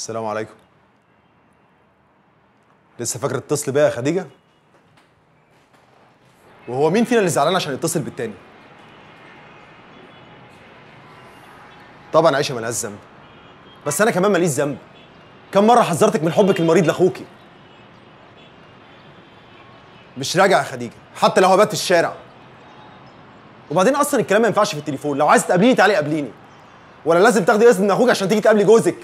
السلام عليكم لسه فاكر تتصل بيا يا خديجه وهو مين فينا اللي زعلان عشان يتصل بالتاني طبعا عيشه ملهاش ذنب بس انا كمان ماليش ذنب كم مره حذرتك من حبك المريض لاخوكي مش راجع يا خديجه حتى لو هبات في الشارع وبعدين اصلا الكلام ما ينفعش في التليفون لو عايز تقابليني تعالي قابليني ولا لازم تاخدي اذن من اخوك عشان تيجي تقابلي جوزك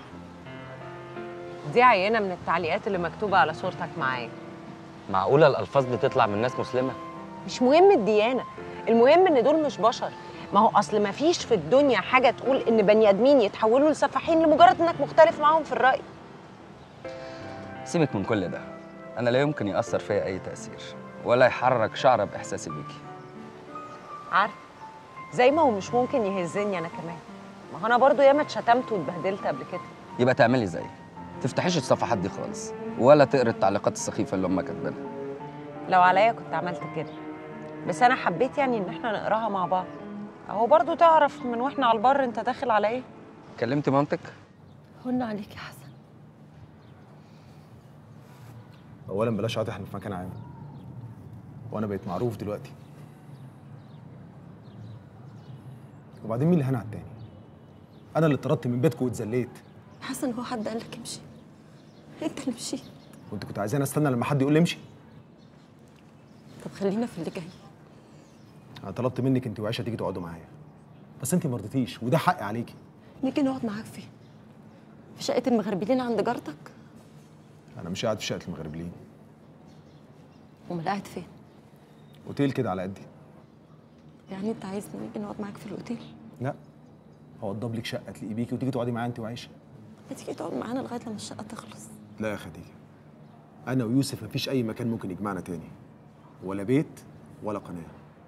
دي عينة من التعليقات اللي مكتوبة على صورتك معايا معقولة الألفاظ دي تطلع من ناس مسلمة؟ مش مهم الديانة المهم ان دول مش بشر ما هو اصل ما فيش في الدنيا حاجة تقول ان بني ادمين يتحولوا لسفاحين لمجرد انك مختلف معاهم في الرأي سيبك من كل ده أنا لا يمكن يأثر فيا أي تأثير ولا يحرك شعرة بإحساسي بيكي عارف زي ما هو مش ممكن يهزني انا كمان ما هو انا برضو ياما اتشتمت واتبهدلت قبل كده يبقى تعملي زيي تفتحيش الصفحات دي خالص ولا تقري التعليقات السخيفة اللي أمك كاتبينها لو عليا كنت عملت كده بس انا حبيت يعني ان احنا نقراها مع بعض اهو برضو تعرف من واحنا على البر انت داخل على ايه كلمت مامتك؟ هن عليك يا حسن اولا بلاش قاطع احنا في مكان عام وانا بقيت معروف دلوقتي وبعدين مين اللي هنا على التاني انا اللي اتطردت من بيتكم واتذليت حسن هو حد قال لك امشي انت اللي مشيت وانت كنت عايزاني استنى لما حد يقول لي امشي طب خلينا في اللي جاي انا طلبت منك انت وعيشه تيجي تقعدوا معايا بس انت ما رضيتيش وده حقي عليكي نيجي نقعد معاك فين في شقه المغربلين عند جارتك انا مش قاعد في شقه المغربلين امال قاعد فين اوتيل كده على قدي يعني انت عايزني نيجي نقعد معاك في الاوتيل لا هوضب لك شقه تليق بيكي وتيجي تقعدي معايا انت وعيشه هتيجي تقعد معانا لغايه لما الشقه تخلص لا يا خديجه انا ويوسف مفيش اي مكان ممكن يجمعنا تاني ولا بيت ولا قناه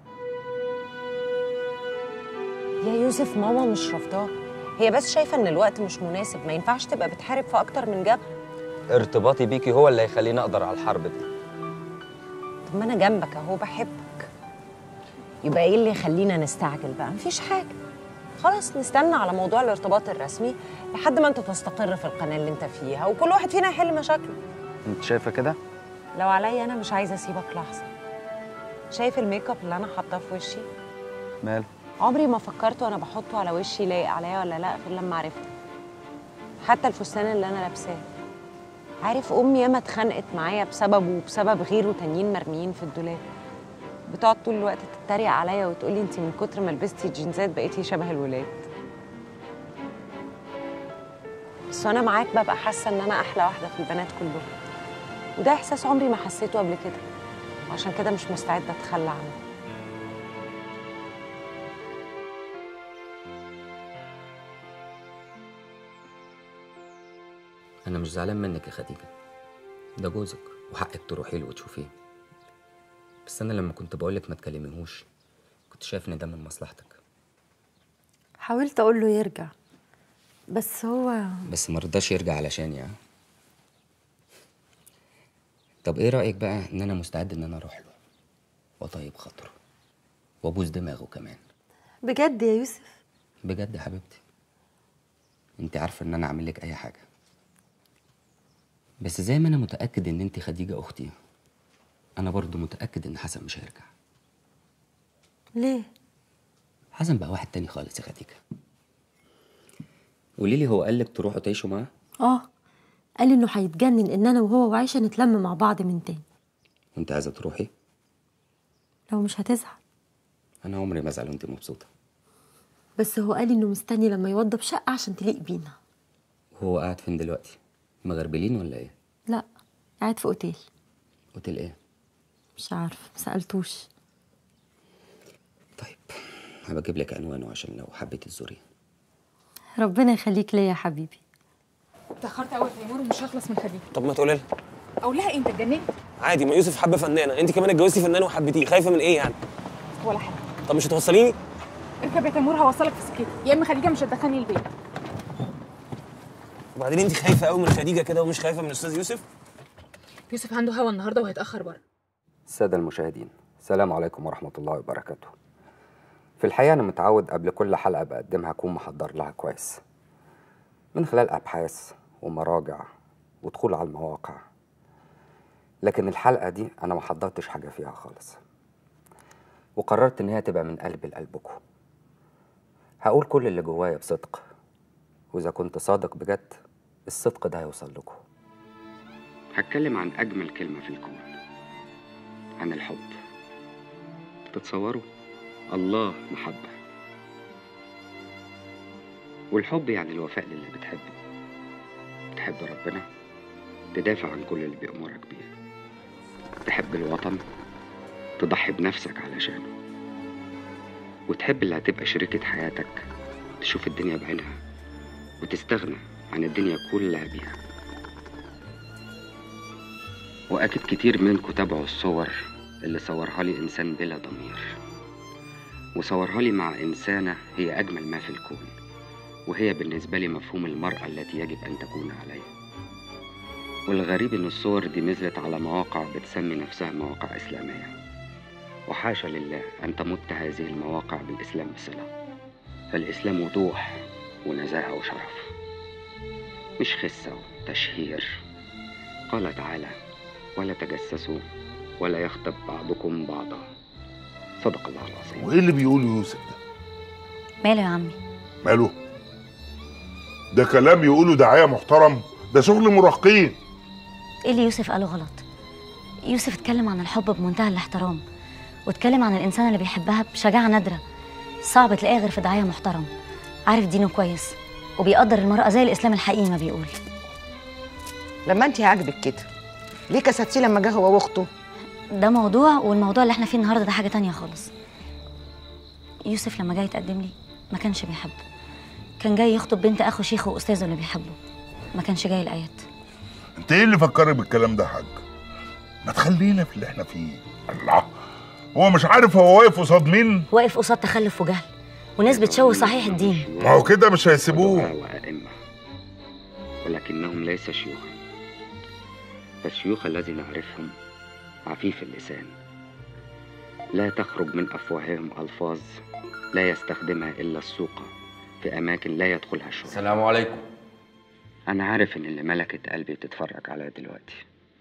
يا يوسف ماما مش رافضاه هي بس شايفه ان الوقت مش مناسب ما ينفعش تبقى بتحارب في اكتر من جبهه ارتباطي بيكي هو اللي هيخليني أقدر على الحرب دي طب ما انا جنبك اهو بحبك يبقى ايه اللي يخلينا نستعجل بقى مفيش حاجه خلاص نستنى على موضوع الارتباط الرسمي لحد ما انت تستقر في القناه اللي انت فيها وكل واحد فينا يحل مشاكله أنت شايفة كده؟ لو عليا انا مش عايزه اسيبك لحظه شايف الميك اب اللي انا حاطاه في وشي ماله؟ عمري ما فكرت وانا بحطه على وشي لايق عليا ولا لا غير لما عرفته حتى الفستان اللي انا لابساه عارف امي ياما اتخانقت معايا بسببه وبسبب غيره تانيين مرميين في الدولاب بتقعد طول الوقت تتريق عليا وتقولي انت من كتر ما لبستي جينزات بقيتي شبه الولاد بس وانا معاك ببقى حاسه ان انا احلى واحده في البنات كلهم وده احساس عمري ما حسيته قبل كده وعشان كده مش مستعده اتخلى عنه أنا مش زعلان منك يا خديجة ده جوزك وحقك تروحي له وتشوفيه بس أنا لما كنت بقولك ما تكلميهوش كنت شايف إن ده من مصلحتك حاولت اقول له يرجع بس هو بس ما رضاش يرجع علشان يعني طب ايه رأيك بقى ان انا مستعد ان انا اروح له واطيب خاطره وابوس دماغه كمان بجد يا يوسف بجد يا حبيبتي انت عارفه ان انا اعمل لك اي حاجه بس زي ما انا متاكد ان انت خديجه اختي انا برضو متاكد ان حسن مش هيرجع ليه حسن بقى واحد تاني خالص يا خديجه قولي لي هو قال لك تروحوا تعيشوا معاه اه قال انه هيتجنن ان انا وهو وعيشه نتلم مع بعض من تاني وانت عايزه تروحي لو مش هتزعل انا عمري ما ازعل وانت مبسوطه بس هو قال انه مستني لما يوضب شقه عشان تليق بينا وهو قاعد فين دلوقتي مغربلين ولا ايه لا قاعد في اوتيل اوتيل ايه مش عارف مسألتوش طيب هبقى اجيب لك عنوانه عشان لو حبيتي تزوريه ربنا يخليك ليا يا حبيبي اتأخرت قوي يا تيمور ومش هخلص من خديجة طب ما تقولي لها اقول لها إيه، انت اتجننت عادي ما يوسف حب فنانه انت كمان اتجوزتي فنان وحبيتيه خايفه من ايه يعني ولا حاجه طب مش هتوصليني اركب يا تيمور هوصلك في سكتي يا اما خديجه مش هتدخلني البيت وبعدين انت خايفه قوي من خديجه كده ومش خايفه من الاستاذ يوسف يوسف عنده هوا النهارده وهيتاخر بره السادة المشاهدين السلام عليكم ورحمة الله وبركاته في الحقيقة أنا متعود قبل كل حلقة بقدمها أكون محضر لها كويس من خلال أبحاث ومراجع ودخول على المواقع لكن الحلقة دي أنا ما حضرتش حاجة فيها خالص وقررت إن هي تبقى من قلب لقلبكم هقول كل اللي جوايا بصدق وإذا كنت صادق بجد الصدق ده هيوصل لكم هتكلم عن أجمل كلمة في الكون عن الحب تتصوروا الله محبة والحب يعني الوفاء للي بتحبه تحب ربنا تدافع عن كل اللي بيأمرك بيه تحب الوطن تضحي بنفسك علشانه وتحب اللي هتبقى شريكة حياتك تشوف الدنيا بعينها وتستغنى عن الدنيا كلها بيها وأكيد كتير منكم تابعوا الصور اللي صورها لي إنسان بلا ضمير وصورها لي مع إنسانة هي أجمل ما في الكون وهي بالنسبة لي مفهوم المرأة التي يجب أن تكون عليه والغريب إن الصور دي نزلت على مواقع بتسمي نفسها مواقع إسلامية وحاشا لله أن تمت هذه المواقع بالإسلام بصلة فالإسلام وضوح ونزاهة وشرف مش خسة وتشهير قال تعالى ولا تجسسوا ولا يغتب بعضكم بعضا صدق الله العظيم وايه اللي بيقوله يوسف ده ماله يا عمي ماله ده كلام يقوله داعيه محترم ده شغل مراهقين ايه اللي يوسف قاله غلط يوسف اتكلم عن الحب بمنتهى الاحترام واتكلم عن الانسان اللي بيحبها بشجاعه نادره صعب تلاقيها غير في داعيه محترم عارف دينه كويس وبيقدر المرأة زي الإسلام الحقيقي ما بيقول لما انت عاجبك كده ليه كسبتيه لما جه هو واخته ده موضوع والموضوع اللي احنا فيه النهارده ده حاجة تانية خالص يوسف لما جاي يتقدم لي ما كانش بيحبه كان جاي يخطب بنت أخو شيخه وأستاذه اللي بيحبه ما كانش جاي الآيات انت ايه اللي فكرك بالكلام ده يا حاج ما تخلينا في اللي احنا فيه الله هو مش عارف هو واقف قصاد مين واقف قصاد تخلف وجهل وناس بتشوه صحيح الدين ما هو كده مش هيسيبوه وأئمة ولكنهم ليس شيوخا فالشيوخ الذي نعرفهم عفيف اللسان لا تخرج من أفواههم ألفاظ لا يستخدمها إلا السوق في أماكن لا يدخلها الشرطة السلام عليكم أنا عارف إن اللي ملكت قلبي تتفرج عليا دلوقتي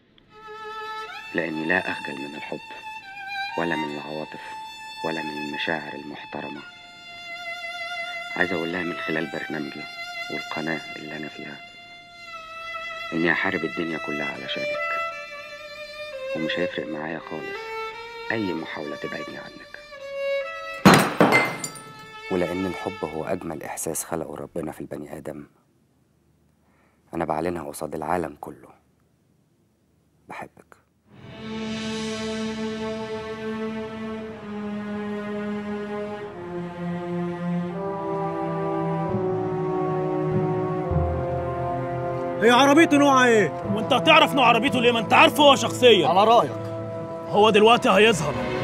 لأني لا أخجل من الحب ولا من العواطف ولا من المشاعر المحترمة عايز أقول لها من خلال برنامجي والقناة اللي أنا فيها إني أحارب الدنيا كلها علشانك ومش هيفرق معايا خالص أي محاولة تبعدني عنك ولأن الحب هو أجمل إحساس خلقه ربنا في البني آدم أنا بعلنها قصاد العالم كله بحبك هي عربيته نوعها ايه؟ وانت هتعرف نوع عربيته ليه ما انت عارفه هو شخصيا على رايك هو دلوقتي هيظهر